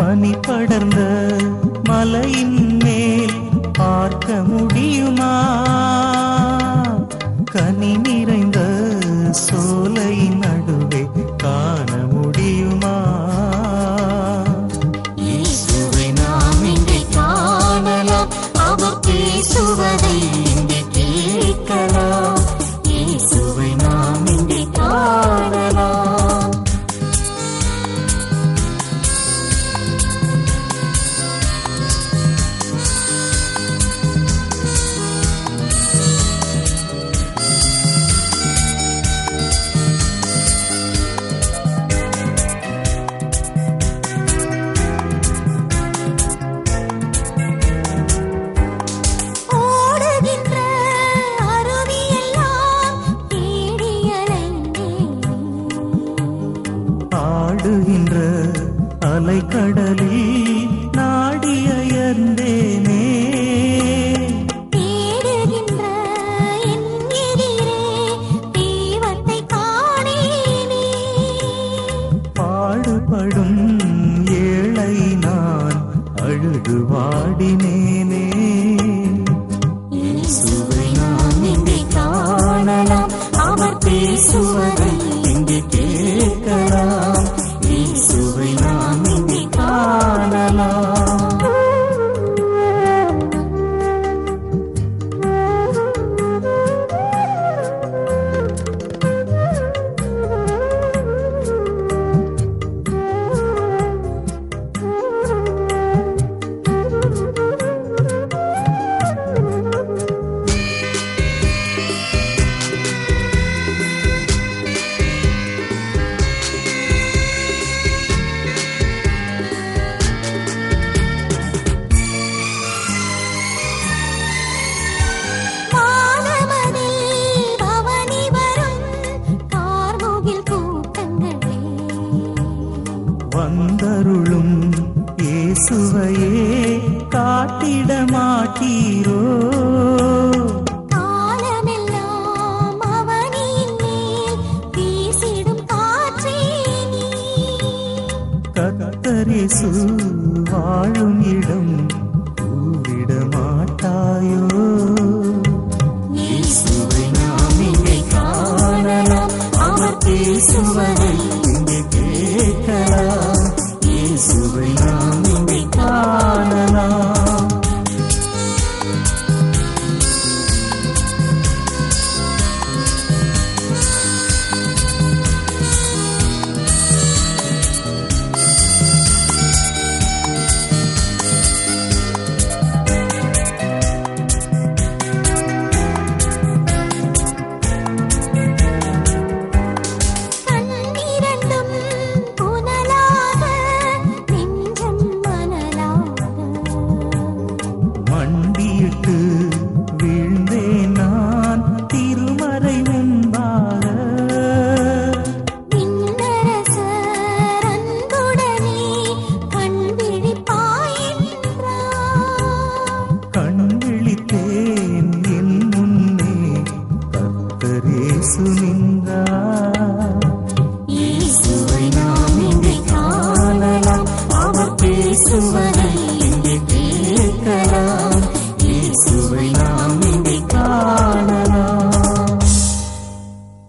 பனி படர்ந்த மலையின் மேல் பார்க்க முடியுமா கனி நிறைந்த சோலையின் நடுவே காண முடியுமா இயேசுவை நாம் இங்கே காணலாம் அவர் பேசுவதை இங்கே கேட்கலாம் இயேசுவை நாம் இங்கே காணலாம் ஓடுகின்ற அருவியெல்லாம் தேடி அலைந்தேன் ஆடுகின்ற அலைக்கடலில் நாடி அயர்ந்தேனே தேடுகின்ற என் எதிரே தெய்வத்தை காணேனே பாடுபடும் ஏழை நான் அழுது வாடினேனே இயேசுவை நாம் இங்கே காணலாம் அவர் பேசுவதை இங்கே கேட்கலாம் இயேசுவை நாம் இங்கே காணலாம் வானமதில் பவனி வரும் கார்முகில் கூட்டங்களே வந்தருளும் இயேசுவையே காட்டிட மாட்டீரோ காலமெல்லாம் அவனின் மேல் வீசிடும் காற்றே நீ. கத்தரிசு வாழும் இடம் பூவிட மாட்டாயோ இயேசுவை நாம் இங்கே காணலாம் அவர் பேசுவதை இங்கே கேட்கலாம்